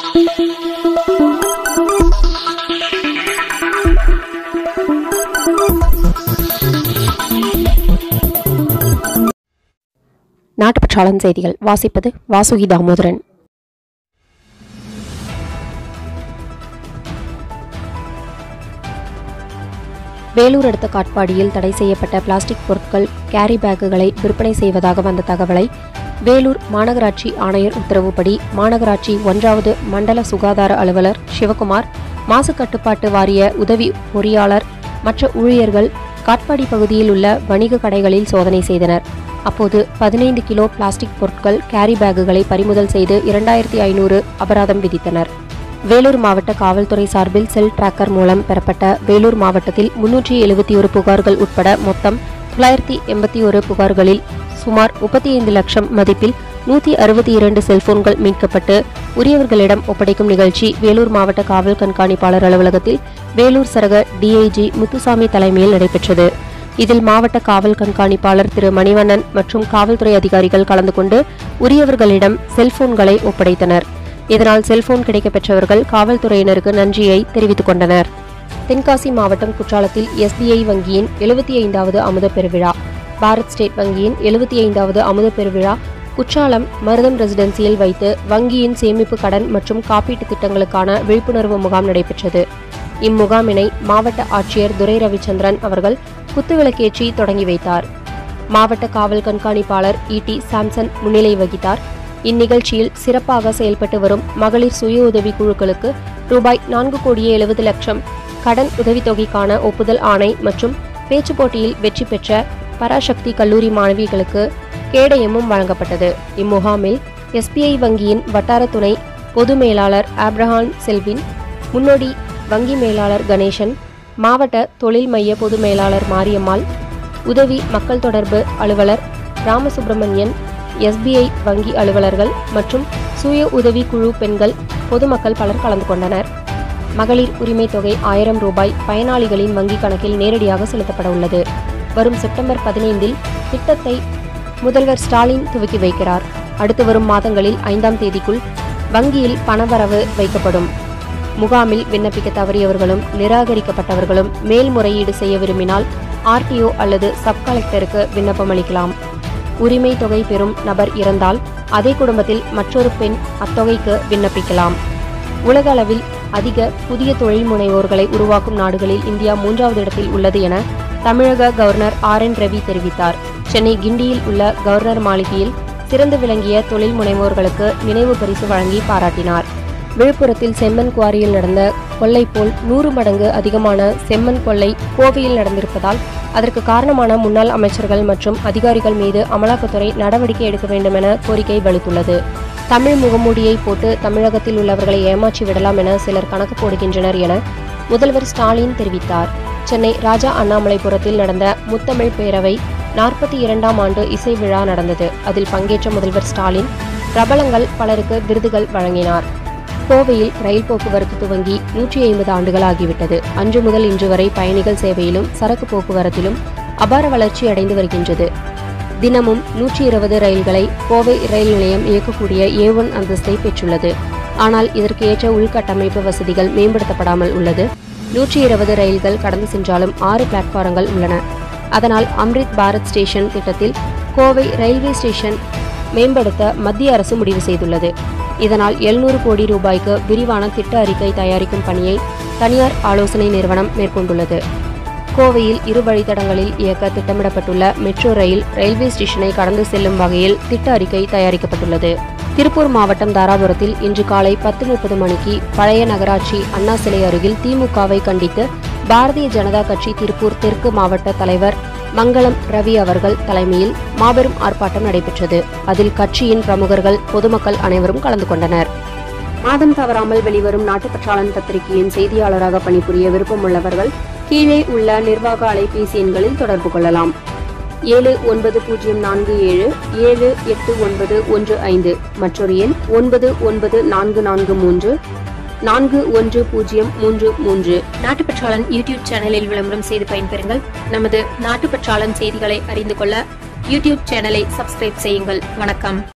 நாட்டுப்பற்றாளன் செய்திகள் வாசிப்பது வாசுகி தாமோதரன் வேலூர் அடுத்த காட்பாடியில் தடை செய்யப்பட்ட பிளாஸ்டிக் பொருட்கள் கேரி பேக்குகளை விற்பனை செய்வதாக வந்த தகவலை வேலூர் மாநகராட்சி ஆணையர் உத்தரவுப்படி மாநகராட்சி ஒன்றாவது மண்டல சுகாதார அலுவலர் சிவகுமார் மாசு கட்டுப்பாட்டு வாரிய உதவி பொறியாளர் மற்ற ஊழியர்கள் காட்பாடி பகுதியில் உள்ள வணிக கடைகளில் சோதனை செய்தனர் அப்போது பதினைந்து கிலோ பிளாஸ்டிக் பொருட்கள் கேரி பேக்குகளை பறிமுதல் செய்து இரண்டாயிரத்தி ஐநூறு அபராதம் விதித்தனர் வேலூர் மாவட்ட காவல்துறை சார்பில் செல் டிராக்கர் மூலம் பெறப்பட்ட வேலூர் மாவட்டத்தில் முன்னூற்றி எழுபத்தி ஒரு புகார்கள் உட்பட மொத்தம் தொள்ளாயிரத்தி எண்பத்தி ஒரு புகார்களில் சுமார் முப்பத்தி ஐந்து லட்சம் மதிப்பில் நூற்றி அறுபத்தி இரண்டு செல்போன்கள் மீட்கப்பட்டு உரியவர்களிடம் ஒப்படைக்கும் நிகழ்ச்சி வேலூர் மாவட்ட காவல் கண்காணிப்பாளர் அலுவலகத்தில் வேலூர் சரக டிஐஜி முத்துசாமி தலைமையில் நடைபெற்றது இதில் மாவட்ட காவல் கண்காணிப்பாளர் திரு மணிவண்ணன் மற்றும் காவல்துறை அதிகாரிகள் கலந்து கொண்டு உரியவர்களிடம் செல்போன்களை ஒப்படைத்தனர் இதனால் செல்போன் கிடைக்கப்பெற்றவர்கள் காவல்துறையினருக்கு நன்றியை தெரிவித்துக் கொண்டனர் தென்காசி மாவட்டம் குற்றாலத்தில் எஸ்பிஐ வங்கியின் எழுபத்தி ஐந்தாவது அமுத பெருவிழா பாரத் ஸ்டேட் வங்கியின் எழுபத்தி ஐந்தாவது அமுத பெருவிழா குற்றாலம் மருதம் ரெசிடென்சியில் வைத்து வங்கியின் சேமிப்பு கடன் மற்றும் காப்பீட்டு திட்டங்களுக்கான விழிப்புணர்வு முகாம் நடைபெற்றது இம்முகாமினை மாவட்ட ஆட்சியர் துரை ரவிச்சந்திரன் அவர்கள் குத்துவிளக்கேற்றி தொடங்கி வைத்தார் மாவட்ட காவல் கண்காணிப்பாளர் இடி சாம்சன் முன்னிலை வகித்தார் இந்நிகழ்ச்சியில் சிறப்பாக செயல்பட்டு வரும் மகளிர் சுய உதவி குழுக்களுக்கு ரூபாய் நான்கு கோடியே எழுபது லட்சம் கடன் உதவித்தொகைக்கான ஒப்புதல் ஆணை மற்றும் பேச்சுப் போட்டியில் வெற்றி பெற்ற பராசக்தி கல்லூரி மாணவிகளுக்கு கேடயமும் வழங்கப்பட்டது இம்முகாமில் எஸ்பிஐ வங்கியின் வட்டார துணை பொது மேலாளர் ஆப்ரஹாம் செல்வின் முன்னோடி வங்கி மேலாளர் கணேசன் மாவட்ட தொழில் மைய பொது மேலாளர் மாரியம்மாள் உதவி மக்கள் தொடர்பு அலுவலர் ராமசுப்பிரமணியன் எஸ்பிஐ வங்கி அலுவலர்கள் மற்றும் சுய உதவி குழு பெண்கள் பொதுமக்கள் பலர் கலந்து கொண்டனர் மகளிர் உரிமை தொகை ஆயிரம் ரூபாய் பயனாளிகளின் வங்கிக் கணக்கில் நேரடியாக செலுத்தப்பட உள்ளது வரும் செப்டம்பர் பதினைந்தில் திட்டத்தை முதல்வர் ஸ்டாலின் துவக்கி வைக்கிறார் அடுத்து வரும் மாதங்களில் ஐந்தாம் தேதிக்குள் வங்கியில் பணவரவு வைக்கப்படும் முகாமில் விண்ணப்பிக்க தவறியவர்களும் நிராகரிக்கப்பட்டவர்களும் மேல்முறையீடு செய்ய விரும்பினால் ஆர்டிஓ அல்லது சப் கலெக்டருக்கு விண்ணப்பம் அளிக்கலாம் உரிமை தொகை பெறும் நபர் இறந்தால் அதே குடும்பத்தில் மற்றொரு பெண் அத்தொகைக்கு விண்ணப்பிக்கலாம் உலக அளவில் அதிக புதிய தொழில் முனைவோர்களை உருவாக்கும் நாடுகளில் இந்தியா மூன்றாவது இடத்தில் உள்ளது என தமிழக கவர்னர் ஆர் என் ரவி தெரிவித்தார் சென்னை கிண்டியில் உள்ள கவர்னர் மாளிகையில் சிறந்து விளங்கிய தொழில் முனைவோர்களுக்கு நினைவு பரிசு வழங்கி பாராட்டினார் விழுப்புரத்தில் செம்மண் குவாரியில் நடந்த கொள்ளை போல் நூறு மடங்கு அதிகமான செம்மண் கொள்ளை கோவையில் நடந்திருப்பதால் அதற்கு காரணமான முன்னாள் அமைச்சர்கள் மற்றும் அதிகாரிகள் மீது அமலாக்கத்துறை நடவடிக்கை எடுக்க வேண்டும் என கோரிக்கை வலுத்துள்ளது தமிழ் முகமூடியை போட்டு தமிழகத்தில் உள்ளவர்களை ஏமாற்றி விடலாம் என சிலர் கணக்கு போடுகின்றனர் என முதல்வர் ஸ்டாலின் தெரிவித்தார் சென்னை ராஜா அண்ணாமலைபுரத்தில் நடந்த முத்தமிழ் பேரவை நாற்பத்தி இரண்டாம் ஆண்டு இசை விழா நடந்தது அதில் பங்கேற்ற முதல்வர் ஸ்டாலின் பிரபலங்கள் பலருக்கு விருதுகள் வழங்கினார் கோவையில் ரயில் போக்குவரத்து துவங்கி நூற்றி ஐம்பது ஆண்டுகள் ஆகிவிட்டது அன்று முதல் இன்று வரை பயணிகள் சேவையிலும் சரக்கு போக்குவரத்திலும் அபார வளர்ச்சி அடைந்து வருகின்றது தினமும் நூற்றி இருபது ரயில்களை கோவை ரயில் நிலையம் இயக்கக்கூடிய ஏ ஒன் அந்தஸ்தை பெற்றுள்ளது ஆனால் இதற்கு ஏற்ற உள்கட்டமைப்பு வசதிகள் மேம்படுத்தப்படாமல் உள்ளது நூற்றி இருபது ரயில்கள் கடந்து சென்றாலும் ஆறு பிளாட்பாரங்கள் உள்ளன அதனால் அம்ரித் பாரத் ஸ்டேஷன் திட்டத்தில் கோவை ரயில்வே ஸ்டேஷன் மேம்படுத்த மத்திய அரசு முடிவு செய்துள்ளது இதனால் எழுநூறு கோடி ரூபாய்க்கு விரிவான திட்ட அறிக்கை தயாரிக்கும் பணியை தனியார் ஆலோசனை நிறுவனம் மேற்கொண்டுள்ளது கோவையில் இரு வழித்தடங்களில் இயக்க திட்டமிடப்பட்டுள்ள மெட்ரோ ரயில் ரயில்வே ஸ்டேஷனை கடந்து செல்லும் வகையில் திட்ட அறிக்கை தயாரிக்கப்பட்டுள்ளது திருப்பூர் மாவட்டம் தாராபுரத்தில் இன்று காலை பத்து முப்பது மணிக்கு பழைய நகராட்சி அண்ணா சிலை அருகில் திமுகவை கண்டித்து பாரதிய ஜனதா கட்சி திருப்பூர் தெற்கு மாவட்ட தலைவர் மங்களம் ரவி அவர்கள் தலைமையில் மாபெரும் ஆர்ப்பாட்டம் நடைபெற்றது அதில் கட்சியின் பிரமுகர்கள் பொதுமக்கள் அனைவரும் கலந்து கொண்டனர் மாதம் தவறாமல் வெளிவரும் நாட்டுப்பற்றாளன் பத்திரிகையின் செய்தியாளராக பணிபுரிய விருப்பமுள்ளவர்கள் கீழே உள்ள நிர்வாக அலைபேசி எண்களில் தொடர்பு கொள்ளலாம் ஏழு ஒன்பது பூஜ்ஜியம் நான்கு ஏழு ஏழு எட்டு ஒன்பது ஒன்று ஐந்து மற்றொரு எண் ஒன்பது ஒன்பது நான்கு நான்கு மூன்று நான்கு ஒன்று பூஜ்ஜியம் மூன்று மூன்று நாட்டுப்பற்றாளன் யூடியூப் சேனலில் விளம்பரம் செய்து பயன்பெறுங்கள் நமது நாட்டுப்பற்றாளன் செய்திகளை அறிந்து கொள்ள யூடியூப் சேனலை சப்ஸ்கிரைப் செய்யுங்கள் வணக்கம்